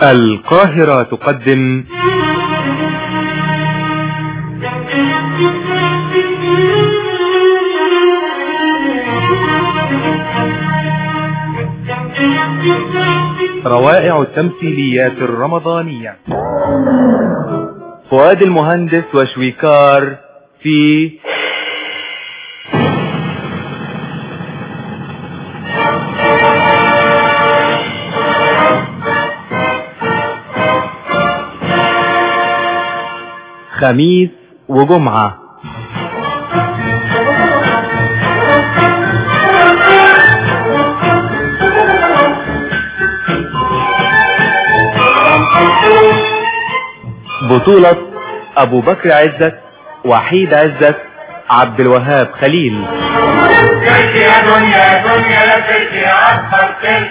القاهرة تقدم روائع التمثيليات الرمضانية فؤاد المهندس وشويكار في خميس وجمعة بطولة أبو بكر عزت وحيد عزت عبد الوهاب خليل كيف يا دنيا دنيا كيف يا أكبر كيف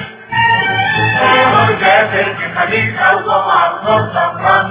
يا كيف خليل أو طبعا مطلقا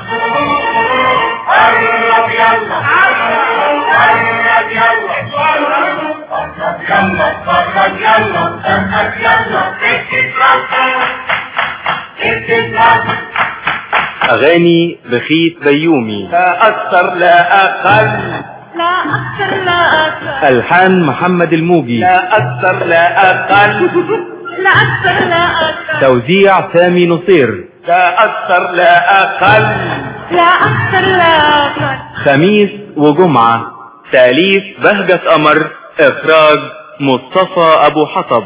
قرب يلا قرب يلا قرب يلا قرب يلا سمك يلا اتفرق اتفرق أغاني بخيت بيومي لا أكثر لا أقل لا أكثر لا أكثر ألحان محمد الموجي لا أكثر لا أقل لا أكثر لا أكثر توزيع سامي نصير لا أكثر لا أقل لا أكثر لا أكثر خميس وجمعة تأليف بهجة قمر إخراج مصطفى أبو حطب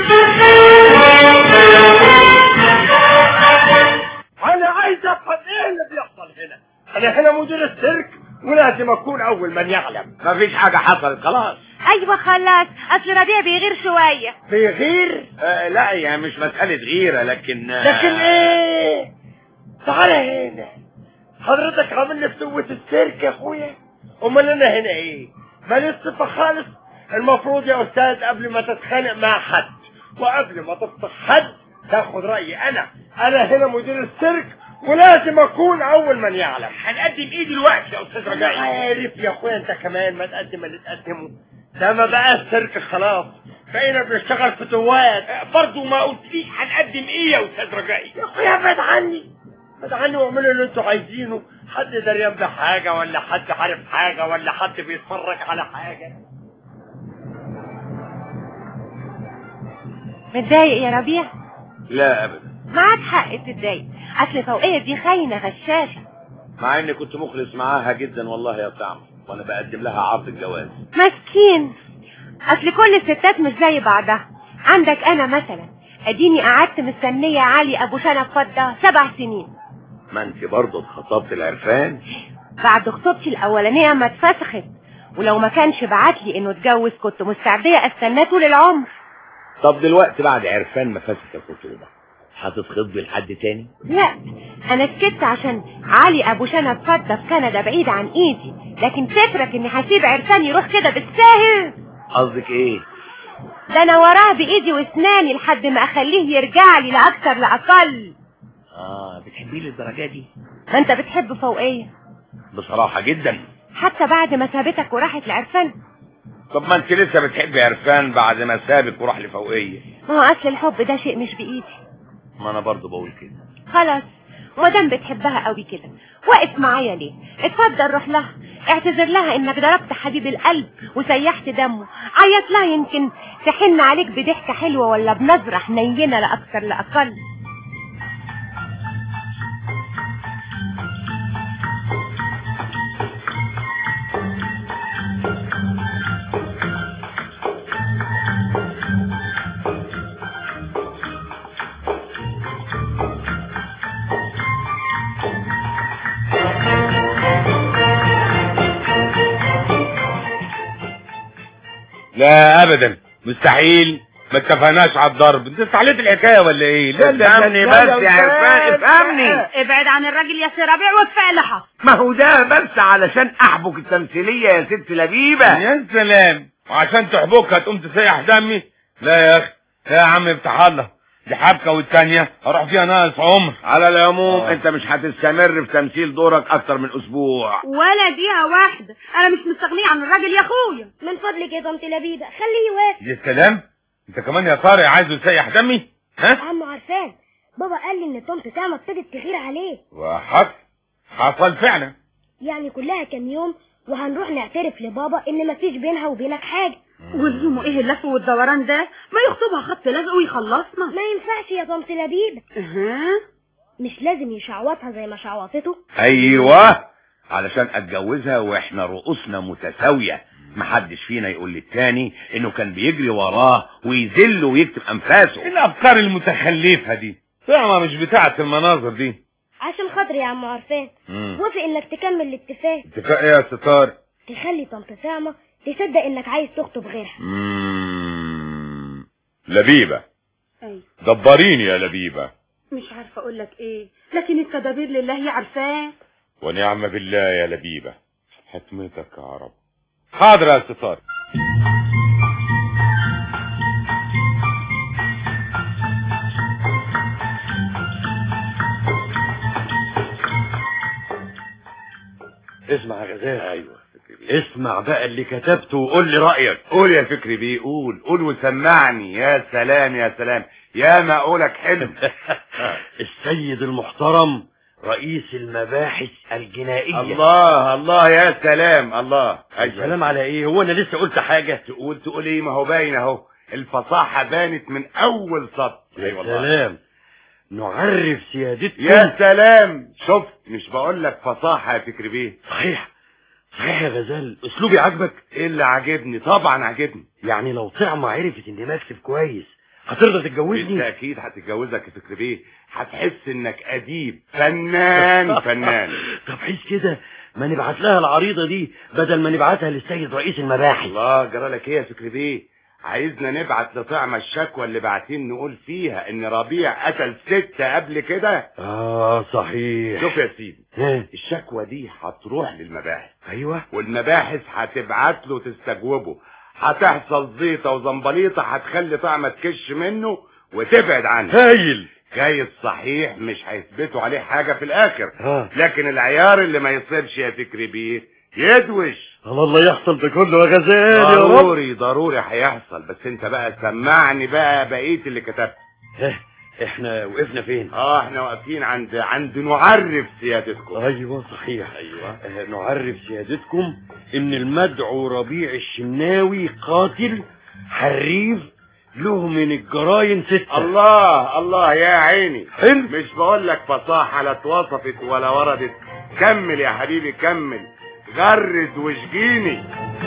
انا عايز افهم ايه اللي بيحصل هنا انا هنا مدير السيرك ولازم اكون اول من يعلم مفيش حاجة حصلت خلاص أيوة خلاص أصل ربيع بيغير شوية بيغير آه لا هي مش مسألة غيرة لكن لكن ايه تعال هنا حضرتك عامل لي فتوة السيرك يا اخويا امال انا هنا ايه ماليش صفة خالص المفروض يا استاذ قبل ما تتخانق مع حد وقبل ما تفضح حد تاخد رأيي انا انا هنا مدير السيرك ولازم اكون اول من يعلم هنقدم ايه دلوقتي يا استاذ رجائي عارف يا اخويا انت كمان ما تقدم اللي تقدمه ده ما بقى السيرك خلاص بقينا بنشتغل فتوات برضه ما قلتليش هنقدم ايه يا استاذ رجائي يا اخويا ابعد عني ابعد عني واعملوا اللي انتوا عايزينه حد دريان بحاجه ولا حد عارف حاجه ولا حد بيتفرج على حاجه متضايق يا ربيع لا ابدا معاك حق تتضايق أصل فوقية دي خاينة غشاشة مع اني كنت مخلص معاها جدا والله يا طعم وانا بقدم لها عرض الجواز مسكين أصل كل الستات مش زي بعضها عندك أنا مثلا أديني قعدت مستنية علي أبو شنب فضة سبع سنين ما انت برضه اتخطبت العرفان بعد خطوبتي الأولانية ما اتفسخت ولو ما كانش بعتلي إنه اتجوز كنت مستعدية أستناه طول العمر طب دلوقتي بعد عرفان ما فاتت الخطوبه هتتخطبي لحد تاني لا انا سكت عشان علي ابو شنب فضة في كندا بعيد عن ايدي لكن فكرك اني هسيب عرفان يروح كده بالساهل قصدك ايه ده انا وراه بايدي واسناني لحد ما اخليه يرجع لي لا اكتر لا اقل اه بتحبيه للدرجه دي ما انت بتحب فوقيه بصراحه جدا حتى بعد ما سابتك وراحت لعرفان طب ما انت لسه بتحبي عرفان بعد ما سابك وراح لفوقيه ما هو اصل الحب ده شيء مش بايدي ما انا برضه بقول كده خلاص مادام بتحبها قوي كده واقف معايا ليه اتفضل روح لها اعتذر لها انك ضربت حبيب القلب وسيحت دمه عيط لها يمكن تحن عليك بضحكة حلوة ولا بنظرة حنينة لا اكثر لا اقل لا ابدا مستحيل ما اتفقناش على الضرب انت استعليت الحكايه ولا ايه لا لا افهمني بس يا عرفان افهمني ابعد عن الراجل يا سي ربيع وكفايه لها ما هو ده بس علشان احبك التمثيليه يا ست لبيبه يا سلام وعشان تحبكها تقوم تسيح دمي لا يا اخي لا يا عم افتح الله دي حبكه والتانيه اروح فيها ناقص عمر على العموم انت مش هتستمر في تمثيل دورك اكتر من اسبوع ولا دقيقة واحدة أنا مش مستغنية عن الراجل يا أخويا من فضلك يا طنط لبيبة خليه يوافق يا سلام انت كمان يا طارق عايزه يسيح دمي ها عم عرفان بابا قال لي ان طنط سامة ابتدت تغير عليه وحصل حصل فعلا يعني كلها كام يوم وهنروح نعترف لبابا ان مفيش بينها وبينك حاجة ولزومه ايه اللف والدوران ده ما يخطبها خط لزق ويخلصنا ما ينفعش يا طنط لبيب اها مش لازم يشعوطها زي ما شعوطته ايوه علشان اتجوزها واحنا رؤوسنا متساوية محدش فينا يقول للتاني انه كان بيجري وراه ويذله ويكتب انفاسه الافكار المتخلفة دي فعلا مش بتاعة المناظر دي عشان خاطري يا عم عرفان مم. وافق انك تكمل الاتفاق اتفاق ايه يا ستار تخلي طنط سامة تصدق انك عايز تخطب غيرها مم. لبيبة ايوه دبريني يا لبيبة مش عارفه اقول لك ايه لكن التدابير لله يا عارفاه ونعم بالله يا لبيبة حكمتك يا رب حاضر يا ستار اسمع يا غزال ايوه اسمع بقى اللي كتبته وقول لي رأيك قول يا فكري بيه قول قول وسمعني يا سلام يا سلام يا ما قولك حلو السيد المحترم رئيس المباحث الجنائية الله الله يا سلام الله أيوة. السلام على ايه هو انا لسه قلت حاجة تقول تقول ايه ما هو باين اهو الفصاحة بانت من اول سطر يا سلام نعرف سيادتكم يا سلام شفت مش بقول لك فصاحة يا فكري بيه صحيح صحيح يا غزال اسلوبي عاجبك ايه اللي عاجبني طبعا عاجبني يعني لو طعمة عرفت اني بكتب كويس هترضى انت تتجوزني اكيد هتتجوزك يا فكري بيه هتحس انك اديب فنان فنان طب حس كده ما نبعت لها العريضة دي بدل ما نبعتها للسيد رئيس المباحث الله جرالك ايه يا فكري بيه عايزنا نبعت لطعمة الشكوى اللي بعتين نقول فيها ان ربيع قتل ستة قبل كده اه صحيح شوف يا سيدي ها، الشكوى دي هتروح للمباحث ايوه والمباحث هتبعت له تستجوبه هتحصل زيطة وزنبليطة هتخلي طعمة تكش منه وتبعد عنه هايل جايز صحيح مش هيثبتوا عليه حاجة في الاخر ها لكن العيار اللي ما يصيبش يا فكري بيه يدوش الله الله يحصل ده كله يا غزال يا رب ضروري ضروري هيحصل بس انت بقى سمعني بقى بقية اللي كتبت ها، احنا وقفنا فين اه احنا واقفين عند عند نعرف سيادتكم ايوه صحيح ايوه آه، نعرف سيادتكم ان المدعو ربيع الشناوي قاتل حريف له من الجرايم ستة الله الله يا عيني حلو مش بقول لك فصاحة لا اتوصفت ولا وردت كمل يا حبيبي كمل غرد واشجيني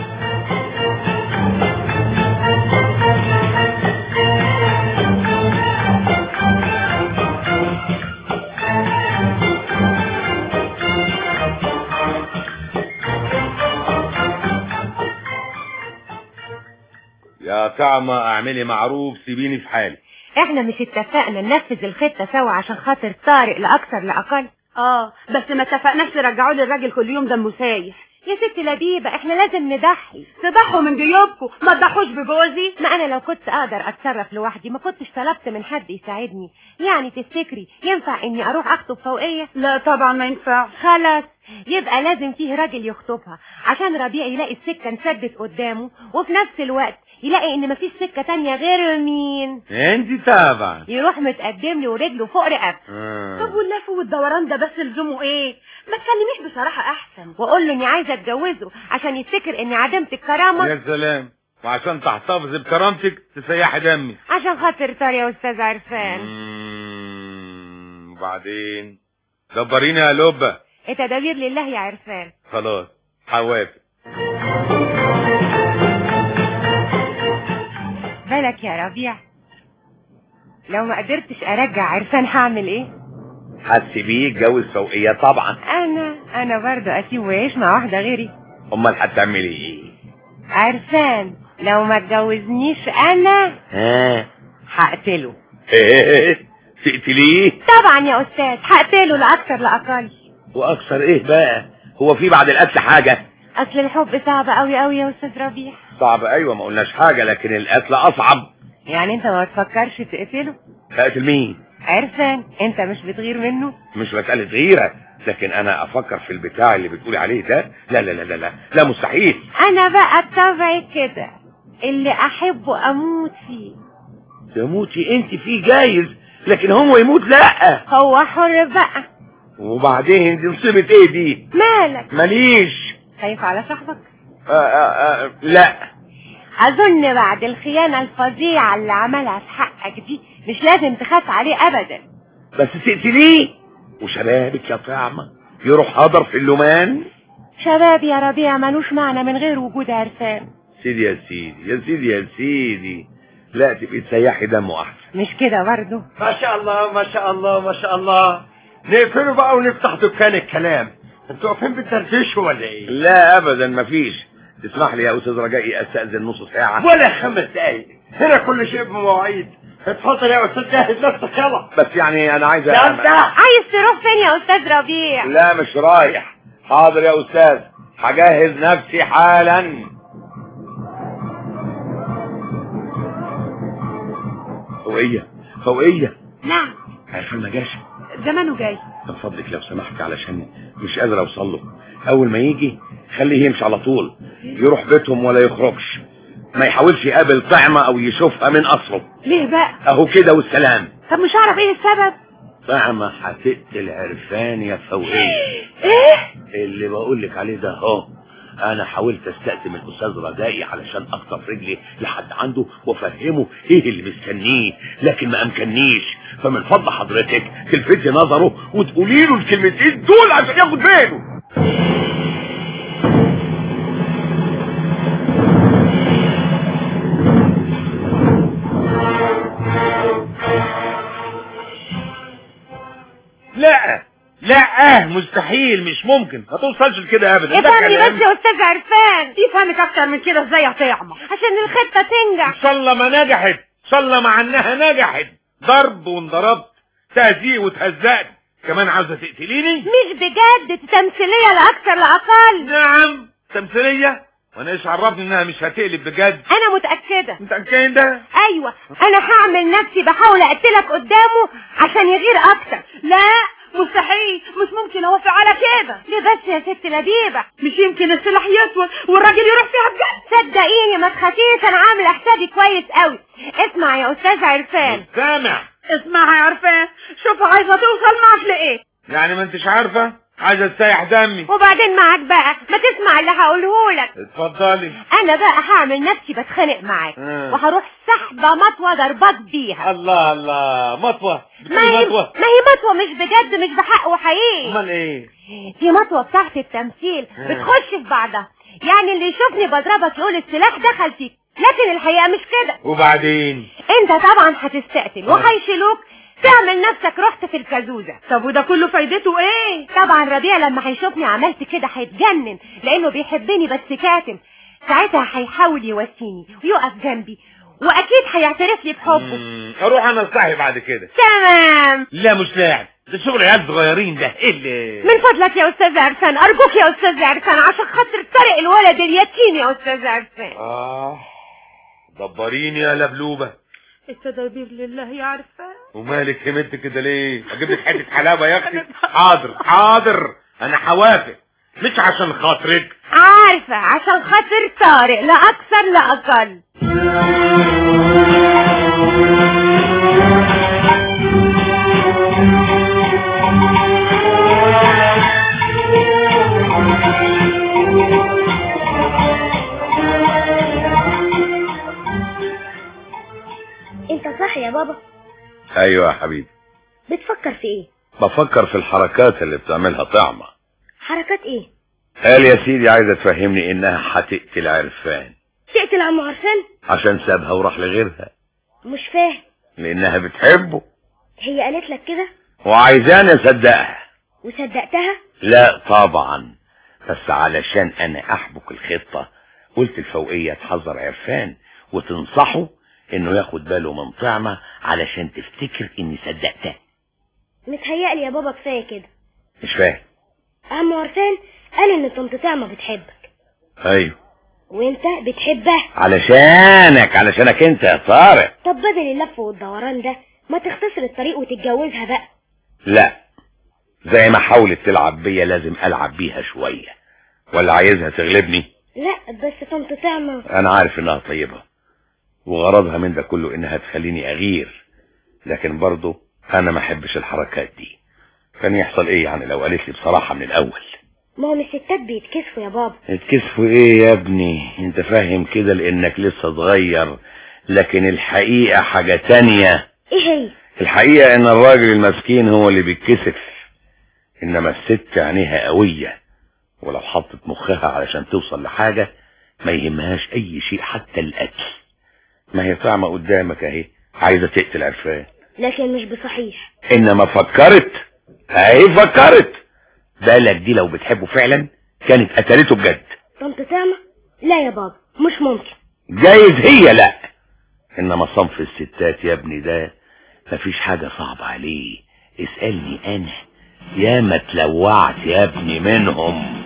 يا طعمة اعملي معروف سيبيني في حالي احنا مش اتفقنا ننفذ الخطة سوا عشان خاطر طارق لأكثر لأقل اه بس ما اتفقناش نرجعوا لي الراجل كل يوم دمه سايح يا ست لبيبة احنا لازم نضحي تضحوا من جيوبكم ما تضحوش بجوزي ما انا لو كنت اقدر اتصرف لوحدي ما كنتش طلبت من حد يساعدني يعني تفتكري ينفع اني اروح اخطب فوقية لا طبعا ما ينفعش خلاص يبقى لازم فيه راجل يخطبها عشان ربيع يلاقي السكة انسدت قدامه وفي نفس الوقت يلاقي ان مفيش سكة تانية غير مين انت طبعا يروح متقدم لي ورجله فوق رقبته طب واللف والدوران ده بس لزومه ايه ما تكلميش بصراحة احسن واقول له اني عايزة اتجوزه عشان يفتكر اني عدمت الكرامة يا سلام وعشان تحتفظ بكرامتك تسيحي دمي عشان خاطر طار يا استاذ عرفان مم، وبعدين دبريني يا لبة التدابير لله يا عرفان خلاص هوافق بالك يا ربيع لو ما قدرتش ارجع عرفان هعمل ايه هتسيبيه يتجوز فوقية طبعا انا انا برضو اسيب ويعيش مع واحدة غيري امال هتعملي ايه عرفان لو ما اتجوزنيش انا ها هقتله ايه تقتليه طبعا يا استاذ هقتله لا اكتر لا اقل واكثر ايه بقى هو في بعد القتل حاجة اصل الحب صعب قوي قوي يا استاذ ربيع صعب ايوه ما قلناش حاجة لكن القتل اصعب يعني انت ما تفكرش تقتله هقتل مين عرفان انت مش بتغير منه مش مسألة غيرة لكن انا افكر في البتاع اللي بتقولي عليه ده لا لا لا لا لا, لا مستحيل انا بقى بطبعي كده اللي احبه اموت فيه تموتي انت فيه جايز لكن هو يموت لا هو حر بقى وبعدين دي نصيبة ايه دي مالك ماليش خايف على صاحبك آه آه آه لا اظن بعد الخيانة الفظيعة اللي عملها في حقك دي مش لازم تخاف عليه ابدا بس تقتليه وشبابك يا طعمة يروح هدر في اللومان شباب يا ربيع ملوش معنى من غير وجود عرفان سيدي يا سيدي يا سيدي يا سيدي لا تبقي تسيحي دمه احسن مش كده برضه ما شاء الله ما شاء الله ما شاء الله نقفله بقى ونفتح دكان الكلام انتوا واقفين بتدردشوا ولا ايه لا ابدا مفيش تسمح لي يا استاذ رجائي استاذن نص ساعه ولا خمس دقايق هنا كل شيء بمواعيد اتفضل يا استاذ جاهز نفسك يلا بس يعني انا عايز عايز تروح فين يا استاذ ربيع لا مش رايح حاضر يا استاذ هجهز نفسي حالا فوقية فوقية نعم عارفة ما جاش زمانه جاي من فضلك لو سمحت علشان مش قادر اوصل له اول ما يجي خليه يمشي على طول يروح بيتهم ولا يخرجش ما يحاولش يقابل طعمة او يشوفها من اصله ليه بقى اهو كده والسلام طب مش هعرف ايه السبب طعمة هتقتل عرفان يا فوقية ايه اللي بقول لك عليه ده اهو انا حاولت استأذن الاستاذ رجائي علشان اخطف رجلي لحد عنده وافهمه ايه اللي مستنيه لكن ما امكنيش فمن فضل حضرتك تلفتي نظره وتقولي له الكلمتين دول عشان ياخد باله لا لا مستحيل مش ممكن ما توصلش لكده ابدا ده افهمني كلام. بس يا استاذ عرفان يفهمك اكتر من كده ازاي يا طعمة عشان الخطة تنجح ان شاء الله ما نجحت ان شاء الله مع انها نجحت ضرب وانضربت تهزيق وتهزقت كمان عاوزه تقتليني مش بجد تمثيلية لا اكثر لا اقل نعم تمثيليه وانا ايش عرفني انها مش هتقلب بجد انا متأكدة متاكدين ده ايوه انا هعمل نفسي بحاول اقتلك قدامه عشان يغير اكتر لا مستحيل مش ممكن اوافق على كده ليه بس يا ست لبيبة مش يمكن السلاح يسود والراجل يروح فيها بجد صدقيني ما تخافيش انا عامله حسابي كويس قوي اسمع يا استاذ عرفان سامع اسمعها يا عرفان شوف عايزه توصل معك لايه يعني ما انتش عارفه عايزه تسيح دمي وبعدين معاك بقى ما تسمع اللي هقوله لك اتفضلي انا بقى هعمل نفسي بتخانق معاك آه. وهروح سحبه مطوه ضربك بيها الله الله مطوه ما هي بتقولي مطوه ما هي مطوه مش بجد مش بحق وحقيقي امال ايه في مطوه بتاعت التمثيل آه. بتخش في بعضها يعني اللي يشوفني بضربك يقول السلاح دخل فيك لكن الحقيقه مش كده وبعدين انت طبعا هتستقتل وهيشيلوك تعمل نفسك رحت في الكازوزة طب وده كله فايدته ايه طبعا ربيع لما هيشوفني عملت كده هيتجنن لانه بيحبني بس كاتم ساعتها هيحاول يواسيني ويقف جنبي واكيد هيعترف لي بحبه مم، اروح انا اصطحي بعد كده تمام لا مش لاعب ده شغل عيال صغيرين ده ايه اللي من فضلك يا استاذ عرفان ارجوك يا استاذ عرفان عشان خاطر طارق الولد اليتيم يا استاذ عرفان اه دبريني يا لبلوبة التدابير لله يا عرفان ومالك همت كده ليه اجيب لك حته حلاوه يا اختي حاضر حاضر انا هوافق مش عشان خاطرك عارفة عشان خاطر طارق لا اكثر لا اقل انت صح يا بابا ايوه يا حبيبي بتفكر في ايه بفكر في الحركات اللي بتعملها طعمة حركات ايه قال يا سيدي عايزه تفهمني انها هتقتل عرفان تقتل عم عرفان عشان سابها وراح لغيرها مش فاهم لانها بتحبه هي قالت لك كده وعايزاني اصدقها وصدقتها لا طبعا بس علشان انا احبك الخطة قلت الفوقية تحذر عرفان وتنصحه انه ياخد باله من طعمة علشان تفتكر اني صدقتها متهيألي يا بابا كفايه كده مش فاهم عم عرفان قال ان طنط طعمة بتحبك ايوه وانت بتحبها علشانك علشانك انت يا طارق طب بدل اللف والدوران ده ما تختصر الطريق وتتجوزها بقى لا زي ما حاولت تلعب بيا لازم العب بيها شوية ولا عايزها تغلبني لا بس طنط طعمة انا عارف انها طيبة وغرضها من ده كله انها تخليني اغير لكن برضه انا ما احبش الحركات دي كان يحصل ايه يعني لو قالت لي بصراحة من الاول ما هم الستات بيتكسفوا يا بابا اتكسفوا ايه يا ابني انت فاهم كده لانك لسه صغير لكن الحقيقة حاجة تانية ايه هي الحقيقة ان الراجل المسكين هو اللي بيتكسف انما الست عينيها قوية ولو حطت مخها علشان توصل لحاجة ما يهمهاش اي شيء حتى القتل ما هي طعمة قدامك اهي عايزة تقتل عرفان لكن مش بصحيح انما فكرت اهي فكرت بالك دي لو بتحبه فعلا كانت قتلته بجد طنط تعمة لا يا بابا مش ممكن جايز هي لا انما صنف الستات يا ابني ده مفيش حاجة صعبة عليه اسألني انا يا ما تلوعت يا ابني منهم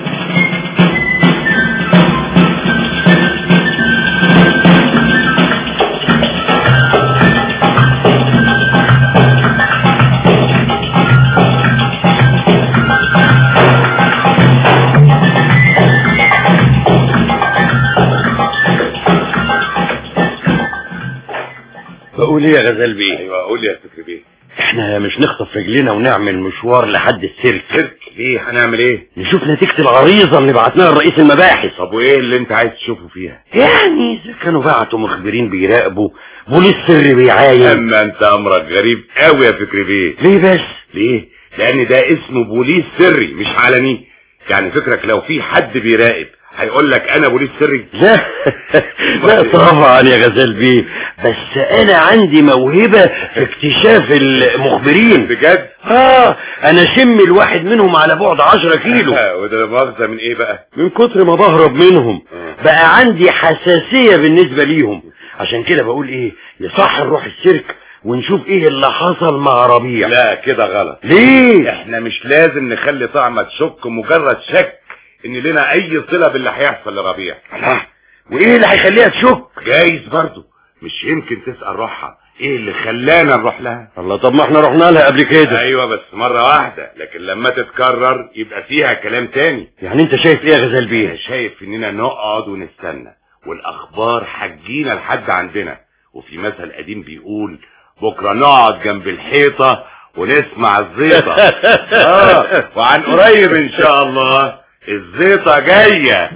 بقول ايه يا غزال بيه ايوه قول لي يا فكري بيه احنا مش نخطف رجلنا ونعمل مشوار لحد السيرك سيرك ليه هنعمل ايه نشوف نتيجة العريضة اللي بعتناها لرئيس المباحث طب وايه اللي انت عايز تشوفه فيها يعني اذا كانوا بعتوا مخبرين بيراقبوا بوليس سري بيعاين اما انت امرك غريب قوي يا فكري بيه ليه بس ليه لان ده اسمه بوليس سري مش علني يعني فكرك لو في حد بيراقب هيقول لك انا بوليس سري لا لا طبعا يا غزال بيه بس انا عندي موهبة في اكتشاف المخبرين بجد اه انا شم الواحد منهم على بعد عشرة كيلو وده مؤاخذه من ايه بقى من كتر ما بهرب منهم آه. بقى عندي حساسية بالنسبة ليهم عشان كده بقول ايه يصح نروح السيرك ونشوف ايه اللي حصل مع ربيع لا كده غلط ليه احنا مش لازم نخلي طعمة تشك مجرد شك ان لنا اي صلة باللي هيحصل لربيع الله وايه اللي هيخليها تشك جايز برضو مش يمكن تسأل روحها ايه اللي خلانا نروح لها الله طب ما احنا رحنا لها قبل كده ايوه بس مرة واحدة لكن لما تتكرر يبقى فيها كلام تاني يعني انت شايف ايه يا غزال انا بيه شايف اننا نقعد ونستنى والاخبار حجينا لحد عندنا وفي مثل قديم بيقول بكرة نقعد جنب الحيطة ونسمع الزيطة اه وعن قريب ان شاء الله الزيطة جاية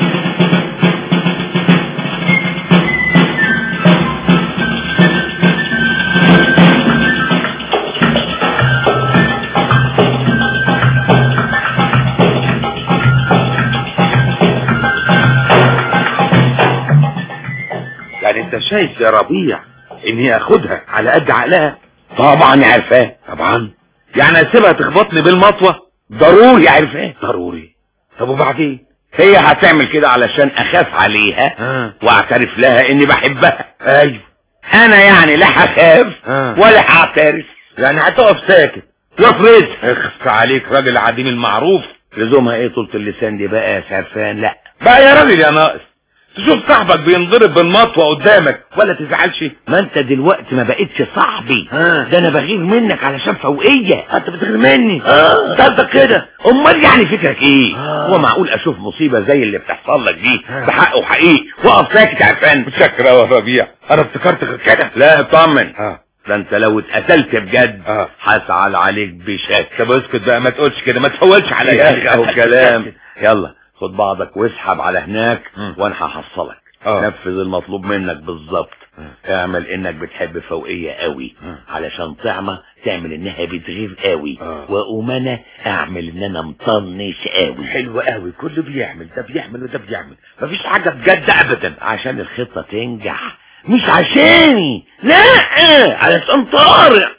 يعني انت شايف يا ربيع اني اخدها على قد عقلها طبعا عارفاه طبعا يعني اسيبها تخبطني بالمطوة ضروري عارفاه ضروري طب وبعدين هي هتعمل كده علشان اخاف عليها آه. واعترف لها اني بحبها ايوه انا يعني لا هخاف آه. ولا هعترف يعني هتقف ساكت وافرض اخف عليك راجل عديم المعروف لزومها ايه طولة اللسان دي بقى يا سرفان لا بقى يا راجل يا ناقص تشوف صاحبك بينضرب بالمطوة قدامك ولا تزعلش ما انت دلوقتي ما بقتش صاحبي ها. ده انا بغير منك علشان فوقية انت بتغير مني اه قصدك كده امال يعني فكرك ايه آه. هو معقول اشوف مصيبة زي اللي بتحصل لك دي آه. بحق وحقيقي واقف ساكت عرفان متشكر يا ربيع انا افتكرت غير كده لا اطمن اه ده انت لو اتقتلت بجد اه هسعل عليك بشكل طب اسكت بقى ما تقولش كده ما تفولش عليا يا اخي اهو كلام يلا خد بعضك واسحب على هناك مم. وانا هحصلك اه. نفذ المطلوب منك بالظبط اعمل انك بتحب فوقية قوي مم. علشان طعمة تعمل انها بتغير قوي اه. واقوم انا اعمل ان انا مطنش قوي حلو قوي كله بيعمل ده بيعمل وده بيعمل مفيش حاجة بجد ابدا عشان الخطة تنجح مش عشاني لا علشان طارق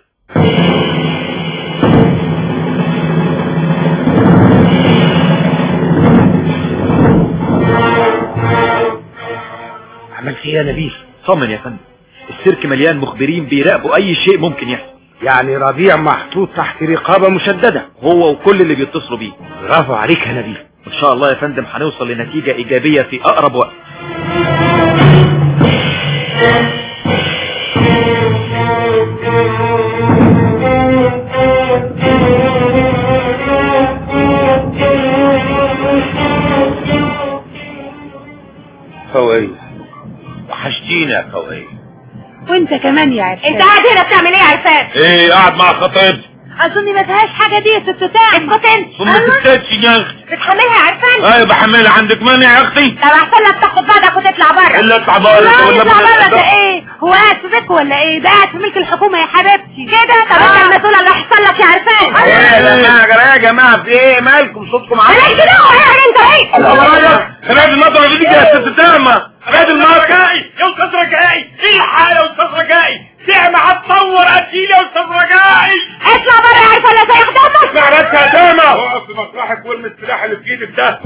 عملت ايه يا نبيل طمن يا فندم السيرك مليان مخبرين بيراقبوا اي شيء ممكن يحصل يعني ربيع محطوط تحت رقابة مشددة هو وكل اللي بيتصلوا بيه برافو عليك يا نبيل ان شاء الله يا فندم هنوصل لنتيجة ايجابية في اقرب وقت فوقية وحشتينا يا فوقية وانت كمان يا عرفان انت قاعد هنا بتعمل ايه يا عرفان ايه قاعد مع خطيبتي اظن ما فيهاش حاجه دي يا ست تعمل اسكت انت ثم تستاتش يا اختي بتحملها يا عرفان ايوه بحملها عندك مانع يا اختي طب احسن لك تاخد بعضك وتطلع بره الا اطلع لا بره يطلع بره ده ولا ايه هو قاعد في بيتكم ولا ايه ده قاعد في ملك الحكومه يا حبيبتي كده طب انت المسؤول اللي هيحصل لك يا عرفان يا جماعه يا جماعه في ايه مالكم صوتكم عالي مالكش دعوه يعني انت ايه خلال المطر دي يا ست تعمى خلال المطر رجائي يا استاذ رجائي الحق يا استاذ رجائي تعمى هتطور قتيل يا استاذ رجائي اطلع بره يا عرفان لا سيخ دمك معرفش يا تعمى اقف في مطرحك وارمي السلاح اللي في ايدك ده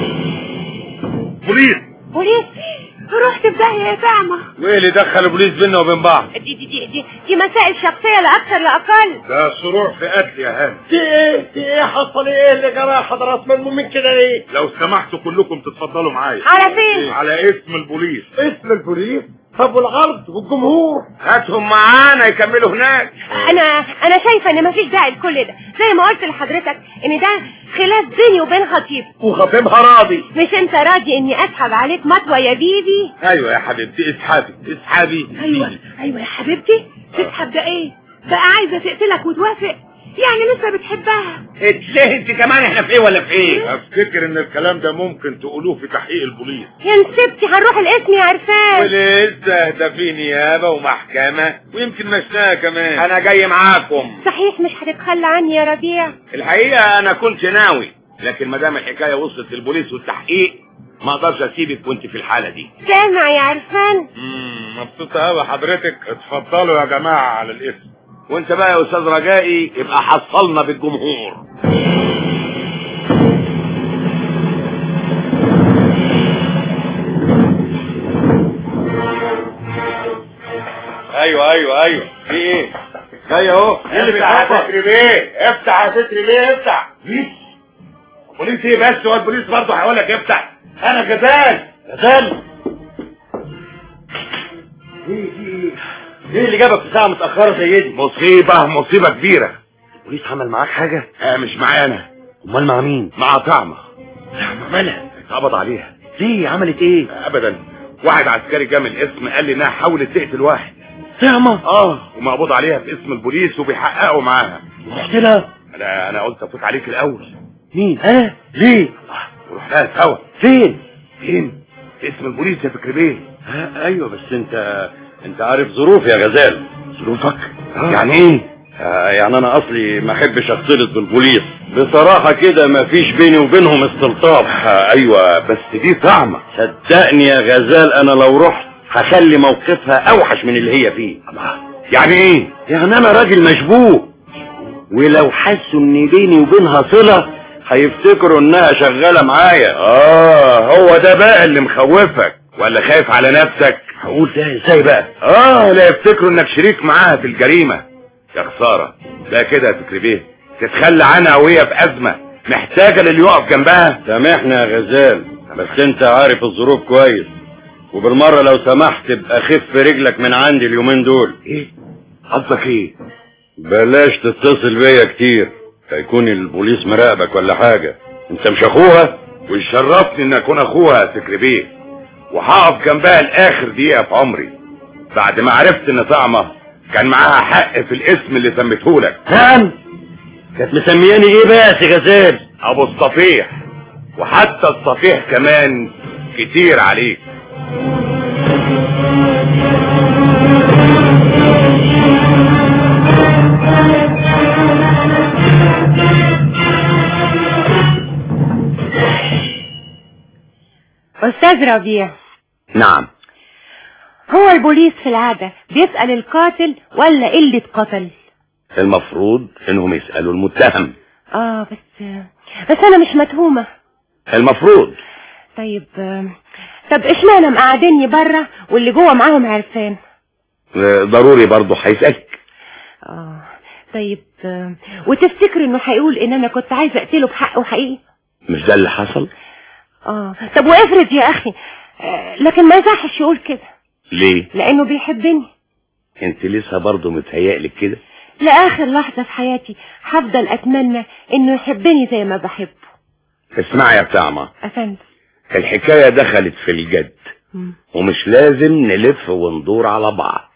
بوليس بوليس رحت في داهيه يا تعمى وايه اللي دخل البوليس بينا وبين بعض دي دي دي دي, دي مسائل شخصيه لا اكثر لا اقل ده شروع في قتل يا هاني في ايه في ايه حصل ايه اللي جرى يا حضرات ملمومين كده ليه لو سمحتوا كلكم تتفضلوا معايا على فين على اسم البوليس اسم البوليس طب والعرض والجمهور هاتهم معانا يكملوا هناك انا انا شايفه ان مفيش داعي لكل ده زي ما قلت لحضرتك ان ده خلاف بيني وبين خطيبي وخطيبها راضي مش انت راضي اني اسحب عليك مطوه يا بيبي ايوه يا حبيبتي اسحبي اسحبي ايوه ايوه يا حبيبتي تسحب ده ايه بقى عايزه تقتلك وتوافق يعني لسه بتحبها ليه انت كمان احنا في ايه ولا في ايه افتكر ان الكلام ده ممكن تقولوه في تحقيق البوليس يا نسبتي هنروح الاسم يا عرفان ولسه ده في نيابه ومحكمه ويمكن مشناها كمان انا جاي معاكم صحيح مش هتتخلى عني يا ربيع الحقيقه انا كنت ناوي لكن ما دام الحكايه وصلت للبوليس والتحقيق ما اقدرش اسيبك وانت في الحاله دي سامع يا عرفان امم مبسوطه قوي حضرتك اتفضلوا يا جماعه على الاسم وانت بقى يا استاذ رجائي يبقى حصلنا بالجمهور ايوه ايوه ايوه في ايه جاي اهو افتح يا ستري بيه افتح يا ستري بيه افتح بوليس ايه بس هو البوليس برضه هيقول لك افتح انا غزال غزال ايه ايه ايه اللي جابك في ساعه متاخره زي دي مصيبه مصيبه كبيره البوليس عمل معاك حاجه آه مش معانا امال مع مين مع طعمه مالها اتقبض عليها ليه عملت ايه ابدا واحد عسكري جه من الاسم قال لي انها حاولت تقتل واحد طعمه اه ومقبوض عليها في اسم البوليس وبيحققوا معاها رحت لها انا انا قلت افوت عليك الاول مين ها ليه ورحنا لها سوا فين فين في اسم البوليس يا فكري بيه ها ايوه بس انت انت عارف ظروفي يا غزال ظروفك آه. يعني ايه آه يعني انا اصلي ما احبش اختلط بالبوليس بصراحة كده ما فيش بيني وبينهم استلطاف آه ايوه بس دي طعمه صدقني يا غزال انا لو رحت هخلي موقفها اوحش من اللي هي فيه يعني ايه يعني انا راجل مشبوه ولو حسوا ان بيني وبينها صلة هيفتكروا انها شغالة معايا اه هو ده بقى اللي مخوفك ولا خايف على نفسك هقول ده ازاي بقى اه لا يفتكروا انك شريك معاها في الجريمة يا خسارة ده كده يا فكري بيه تتخلى عنها وهي في ازمة محتاجة للي يقف جنبها سامحنا يا غزال بس انت عارف الظروف كويس وبالمرة لو سمحت ابقى خف رجلك من عندي اليومين دول ايه قصدك ايه بلاش تتصل بيا كتير هيكون البوليس مراقبك ولا حاجة انت مش اخوها ويشرفني ان اكون اخوها يا فكري بيه وهقف جنبها لاخر دقيقة في عمري بعد ما عرفت ان طعمة كان معاها حق في الاسم اللي سميتهولك نعم كانت مسمياني ايه بقى يا سي غزال ابو الصفيح وحتى الصفيح كمان كتير عليك استاذ ربيع نعم هو البوليس في العادة بيسأل القاتل ولا قلة قتل المفروض انهم يسألوا المتهم اه بس بس انا مش متهومة المفروض طيب آه، طب اشمعنى مقعديني بره واللي جوه معاهم عرفان آه، ضروري برضه هيسألك اه طيب آه، وتفتكر انه هيقول ان انا كنت عايزه اقتله بحقه حقيقي مش ده اللي حصل اه طب وافرض يا اخي آه، لكن ما يصحش يقول كده ليه لانه بيحبني انت لسه برضه متهيألك كده لاخر لحظة في حياتي هفضل اتمنى انه يحبني زي ما بحبه اسمعي يا بتاعمة افندم الحكاية دخلت في الجد مم. ومش لازم نلف وندور على بعض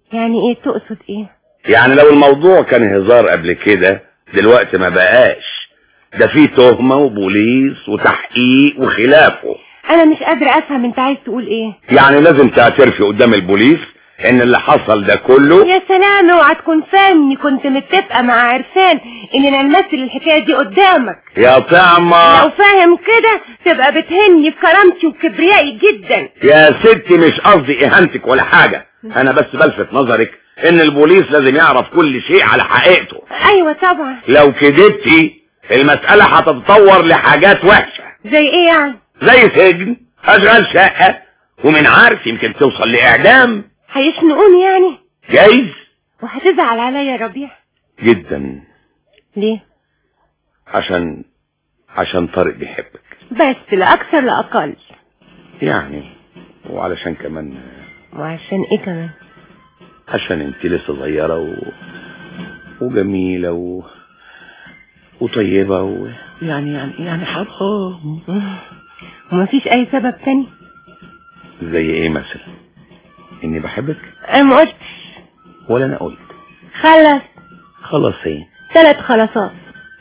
يعني ايه تقصد ايه يعني لو الموضوع كان هزار قبل كده دلوقتي ما بقاش ده فيه تهمة وبوليس وتحقيق وخلافه انا مش قادرة افهم انت عايز تقول ايه يعني لازم تعترفي قدام البوليس ان اللي حصل ده كله يا سلام اوعى تكون فاهمني كنت متفقة مع عرفان اننا نمثل الحكاية دي قدامك يا طعمة لو فاهم كده تبقى بتهني بكرامتي وكبريائي جدا يا ستي مش قصدي اهانتك ولا حاجة انا بس بلفت نظرك ان البوليس لازم يعرف كل شيء على حقيقته ايوه طبعا لو كدبتي المسألة هتتطور لحاجات وحشة زي ايه يعني زي سجن اشغال شقة ومن عارف يمكن توصل لاعدام هيشنقوني يعني جايز وهتزعل عليا يا ربيع جدا ليه عشان عشان طارق بيحبك بس لا اكثر لا اقل يعني وعلشان كمان وعشان ايه كمان عشان انت لسه صغيرة و... وجميلة و... وطيبة و... يعني يعني يعني حرام ومفيش اي سبب تاني زي ايه مثلا اني بحبك انا ما قلتش ولا انا قلت خلص خلاص ايه ثلاث خلاصات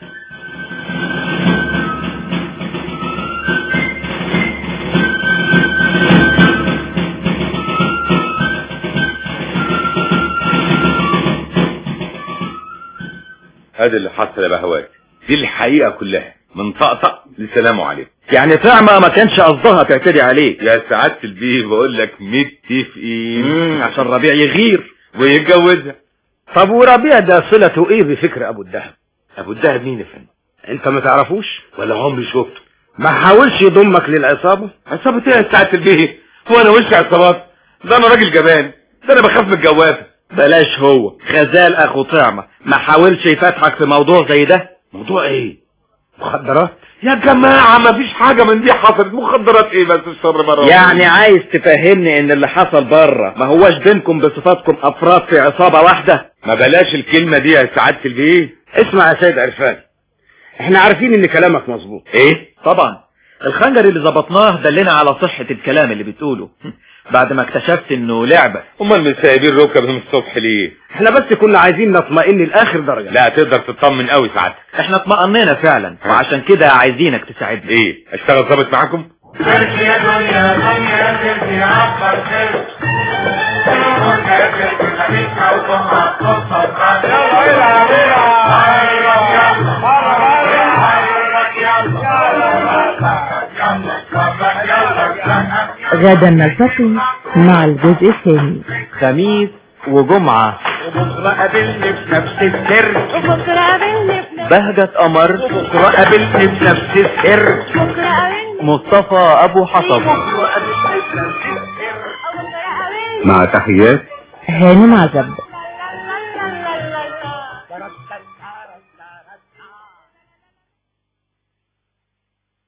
هذا اللي حصل يا بهوات دي الحقيقة كلها من طقطق لسلام عليكم يعني طعمة ما كانش قصدها تعتدي عليك يا سعادة البيه بقول لك متفقين عشان ربيع يغير ويتجوزها طب وربيع ده صلته ايه بفكر ابو الدهب ابو الدهب مين يا فندم انت ما تعرفوش ولا عمري شفته ما حاولش يضمك للعصابة عصابة ايه يا سعادة البيه هو انا وش عصابات ده انا راجل جبان ده انا بخاف من الجوافة بلاش هو غزال اخو طعمة ما حاولش يفتحك في موضوع زي ده موضوع ايه مخدرات يا جماعة ما فيش حاجة من دي حصلت مخدرات ايه بس الشر مرة يعني عايز تفهمني ان اللي حصل بره ما هوش بينكم بصفاتكم افراد في عصابة واحدة ما بلاش الكلمة دي يا سعادة البيه اسمع يا سيد عرفان احنا عارفين ان كلامك مظبوط ايه طبعا الخنجر اللي ظبطناه دلنا على صحة الكلام اللي بتقوله بعد ما اكتشفت انه لعبة امال من سايبين ركب من الصبح ليه احنا بس كنا عايزين نطمئن لاخر درجة لا تقدر تطمن قوي سعادتك احنا اطمأنينا فعلا وعشان كده عايزينك تساعدنا ايه اشتغل ظابط معاكم غدا نلتقي مع الجزء الثاني خميس وجمعة وبكرة قابلني بنفس السر بكرة قابلني بهجة قمر وبكرة قابلني بنفس السر بكرة قابلني مصطفى ابو حطب وبكرة قابلني بنفس السر بكرة قابلني مع تحيات هانم عزب لا لا لا لا لا لا